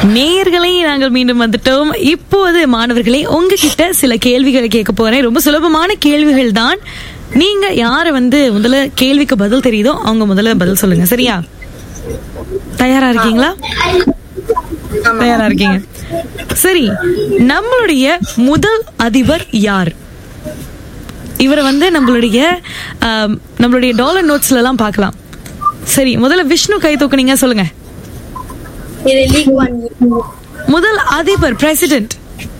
நேயர்களை நாங்கள் மீண்டும் வந்துட்டோம் இப்போது மாணவர்களே உங்ககிட்ட சில கேள்விகளை கேட்க போறேன் ரொம்ப சுலபமான கேள்விகள் தான் நீங்க யாரை வந்து முதல்ல கேள்விக்கு பதில் தெரியுதோ அவங்க முதல்ல பதில் சொல்லுங்க சரியா தயாரா இருக்கீங்களா தயாரா இருக்கீங்க சரி நம்மளுடைய முதல் அதிபர் யார் இவரை வந்து நம்மளுடைய ஆம், நம்மளுடைய டாலர் நோட்ஸ்ல எல்லாம் பார்க்கலாம் சரி முதல்ல விஷ்ணு கை தூக்குனீங்க சொல்லுங்க இது லீக் ஒன் முதல் அதிபர் பிரசிடென்ட்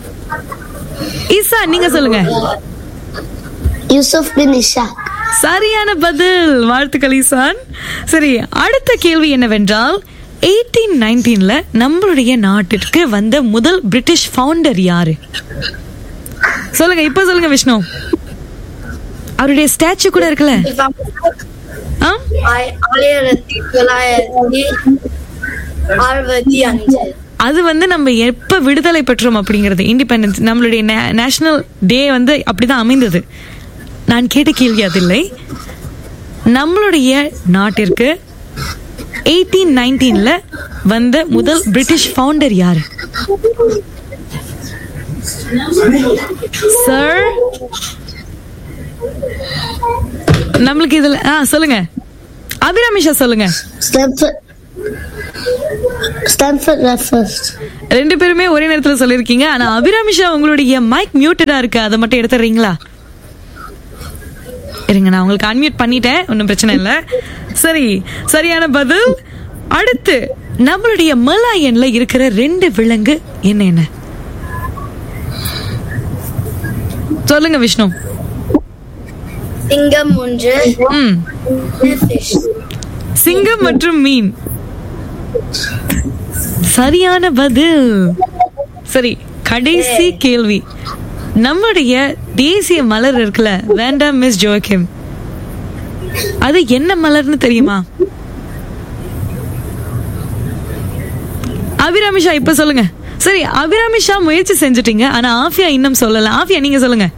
ஈசா நீங்க சொல்லுங்க யூசுப் பின் இஷாக் சரியான பதில் வாழ்த்துக்கள் ஈசான் சரி அடுத்த கேள்வி என்னவென்றால் எயிட்டீன் நைன்டீன்ல நம்மளுடைய நாட்டிற்கு வந்த முதல் பிரிட்டிஷ் ஃபவுண்டர் யாரு சொல்லுங்க இப்ப சொல்லுங்க விஷ்ணு அவருடைய ஸ்டாச்சு கூட இருக்குல்ல ஆ? ஆயிரத்தி தொள்ளாயிரத்தி அறுபத்தி அஞ்சு அது வந்து நம்ம எப்ப விடுதலை பெற்றோம் அப்படிங்கிறது இண்டிபெண்டன்ஸ் நம்மளுடைய நேஷனல் டே வந்து அப்படிதான் அமைந்தது நான் கேட்ட கேள்வி அது இல்லை நம்மளுடைய நாட்டிற்கு எயிட்டீன் நைன்டீன்ல வந்த முதல் பிரிட்டிஷ் ஃபவுண்டர் யாரு சார் நம்மளுக்கு இதுல ஆ சொல்லுங்க அபிராமிஷா சொல்லுங்க ஸ்டான்ஃபர்ட் ஸ்டான்ஃபர்ட் ரெஃபர்ஸ் ரெண்டு பேருமே ஒரே நேரத்துல சொல்லிருக்கீங்க ஆனா அபிராமிஷா உங்களுடைய மைக் மியூட்டடா இருக்கு அதை மட்டும் எடுத்துறீங்களா இருங்க நான் உங்களுக்கு அன்மியூட் பண்ணிட்டேன் ஒன்றும் பிரச்சனை இல்லை சரி சரியான பதில் அடுத்து நம்மளுடைய மலாயன்ல இருக்கிற ரெண்டு விலங்கு என்ன என்ன சொல்லுங்க விஷ்ணு சிங்கம் ஒன்று ம் fish. சிங்கம் மற்றும் மீன் சரியான பதில் சரி கடைசி கேள்வி நம்முடைய தேசிய மலர் இருக்குல்ல வேண்டாம் மிஸ் ஜோக்கிம் அது என்ன மலர்னு தெரியுமா அபிராமிஷா இப்ப சொல்லுங்க சரி அபிராமிஷா முயற்சி செஞ்சுட்டீங்க ஆனா ஆஃபியா இன்னும் சொல்லல ஆஃபியா நீங்க சொல்லுங்க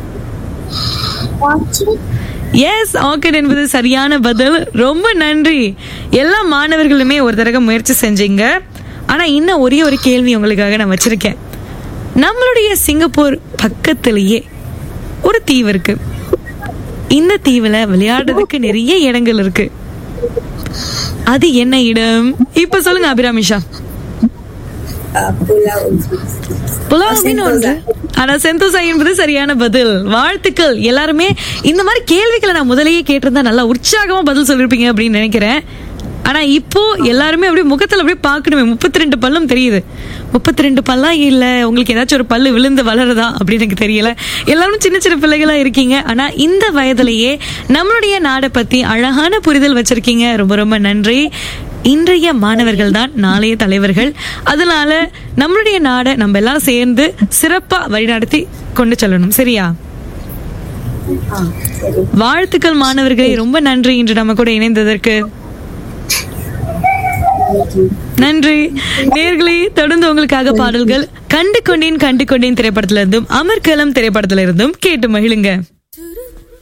எஸ் ஆர்கிட் என்பது சரியான பதில் ரொம்ப நன்றி எல்லா மாணவர்களுமே ஒரு தடவை முயற்சி செஞ்சீங்க ஆனா இன்னும் ஒரே ஒரு கேள்வி உங்களுக்காக நான் வச்சிருக்கேன் நம்மளுடைய சிங்கப்பூர் பக்கத்திலேயே ஒரு தீவு இருக்கு இந்த தீவுல விளையாடுறதுக்கு நிறைய இடங்கள் இருக்கு அது என்ன இடம் இப்ப சொல்லுங்க அபிராமிஷா புலாவின் ஒன்று ஆனா செந்தோசா என்பது சரியான பதில் வாழ்த்துக்கள் எல்லாருமே இந்த மாதிரி கேள்விகளை நான் முதலையே கேட்டிருந்தா நல்லா உற்சாகமா பதில் சொல்லிருப்பீங்க அப்படின்னு நினைக்கிறேன் ஆனா இப்போ எல்லாருமே அப்படியே முகத்துல அப்படியே பார்க்கணுமே முப்பத்தி ரெண்டு பல்லும் தெரியுது முப்பத்தி ரெண்டு பல்லா இல்ல உங்களுக்கு ஏதாச்சும் ஒரு பல்லு விழுந்து வளருதா அப்படின்னு எனக்கு தெரியல எல்லாரும் சின்ன சின்ன பிள்ளைகளா இருக்கீங்க ஆனா இந்த வயதிலேயே நம்மளுடைய நாடை பத்தி அழகான புரிதல் வச்சிருக்கீங்க ரொம்ப ரொம்ப நன்றி இன்றைய மாணவர்கள் தான் நாளைய தலைவர்கள் அதனால நம்மளுடைய நாடை நம்ம எல்லாம் சேர்ந்து சிறப்பா வழிநடத்தி கொண்டு செல்லணும் சரியா வாழ்த்துக்கள் மாணவர்களே ரொம்ப நன்றி இன்று நம்ம கூட இணைந்ததற்கு நன்றி நேர்களே தொடர்ந்து உங்களுக்காக பாடல்கள் கண்டு கொண்டேன் கண்டு கொண்டேன் திரைப்படத்திலிருந்தும் அமர்கலம் திரைப்படத்திலிருந்தும் கேட்டு மகிழுங்க